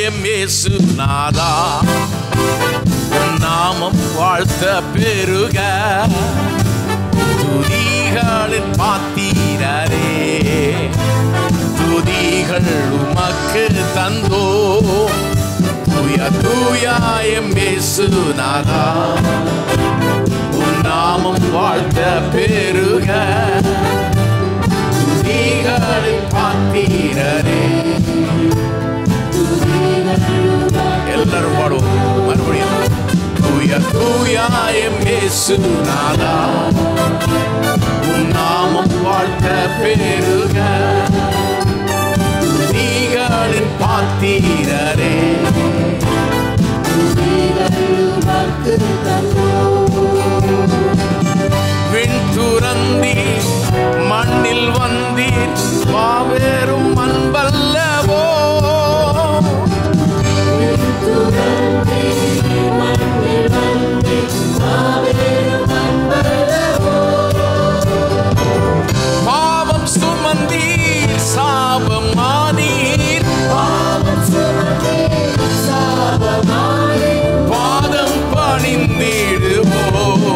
M இயேசு நாதா உன் நாமம் வாழ்த்த பெருக துதிகளின் பாத்தீரரே துதிகள் உமக்கு தந்தோ தூய தூயாயம் பேசுனாதா உன் நாமம் வாழ்த்த பெருக துதிகளின் பாத்தீரரே எல்லாரும் பாடுவோம் மறுபடியும் தூய தூயாயம் பேசுனாதா உன் நாமம் வாழ்த்த பெருக துதிகளின் பாத்தீரரே விண் துறந்தி மண்ணில் வந்தீர் மாபெரும் அன்பல்லவோ பாவம் சுமந்தீர் சாபம் ஆனீர் பாதம் பணிந்திடுவோம்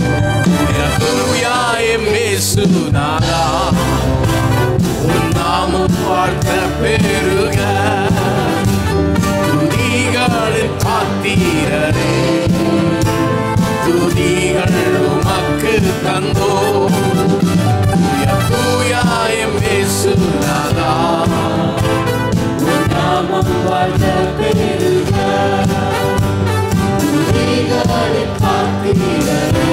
தூயாயம் பேசுனாரா உன் நாமம் வாழ்த்த பெருக துதிகளின் பாத்தீரரே துதிகள் உமக்கு தந்தோ தூய தூயாயம் பேசுனாரா உன் நாமம் வாழ்த்த பெருக துதிகளின் பாத்தீரரே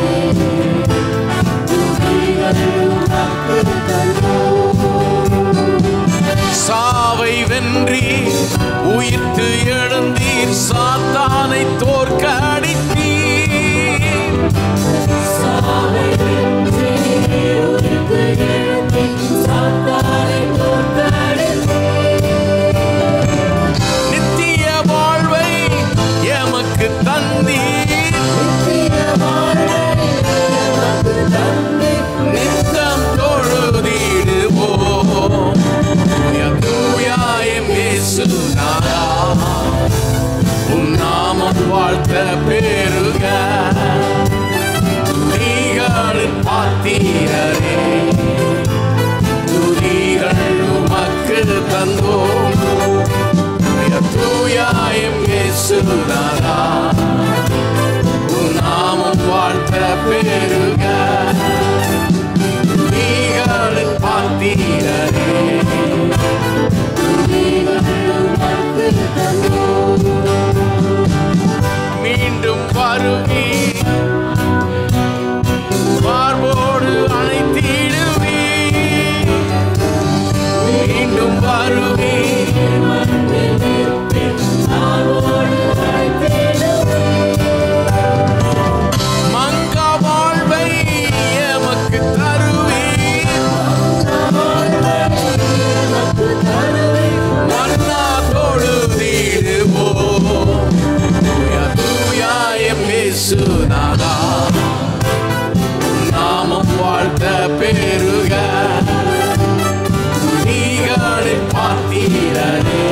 சாவை வென்றி உயிர்த்து எழுந்தீர் சாத்தானை தோற்கடித்தீர் நித்திய வாழ்வை எமக்கு தந்தீர் நித்தம் தொழுதிடுவோம் தூய தூயாயம் இயேசுநாதா உன் நாமம் வாழ்த்த பெருக துதிகளின் பாத்தீரரே துதிகள் உமக்கு தந்தோம் தூய தூயாயம் இயேசுநாதா உன் நாமம் வாழ்த்த பெருக துதிகளின் பாத்தீரரே மீண்டும் வருவி மார்போடு அணைத்திடுவி மீண்டும் வருவி மங்க வாழ்வை எமக்கு தருவி மன்னா தொழுதிடுவோம் தூய தூயாயம் பேசுனாதா நாமம் வாழ்த்த பெருக துதிகளின் பாத்தீரனே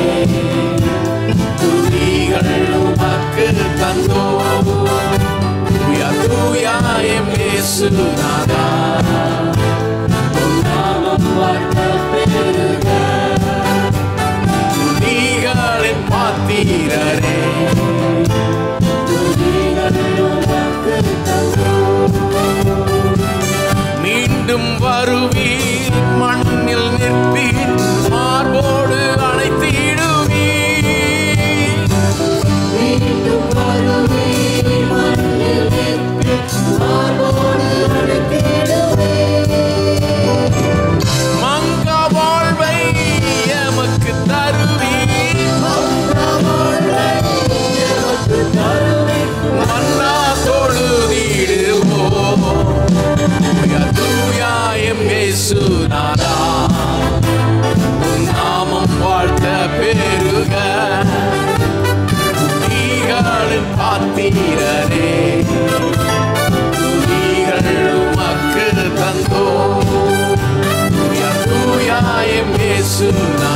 துதிகள் உமக்கு தந்தோ தூய தூயாயம் பேசுனாதா நாமம் வாழ்த்த பெருக துதிகளின் பாத்தீரனே மீண்டும் வருவீர் மண்ணில் நிற்பீர் மார்போடு அணைத்திடுவீர் மங்க வாழ்வை எமக்கு தருவீர் மன்னா தொழுதிடுவோம் தூய தூயாயம் பேசுனாரா உன் நாமம் வாழ்த்த பெருக துதிகளின் பாத்தீரரே துதிகள் உமக்கு தந்தோ தூய தூயாயம் பேசுனாரா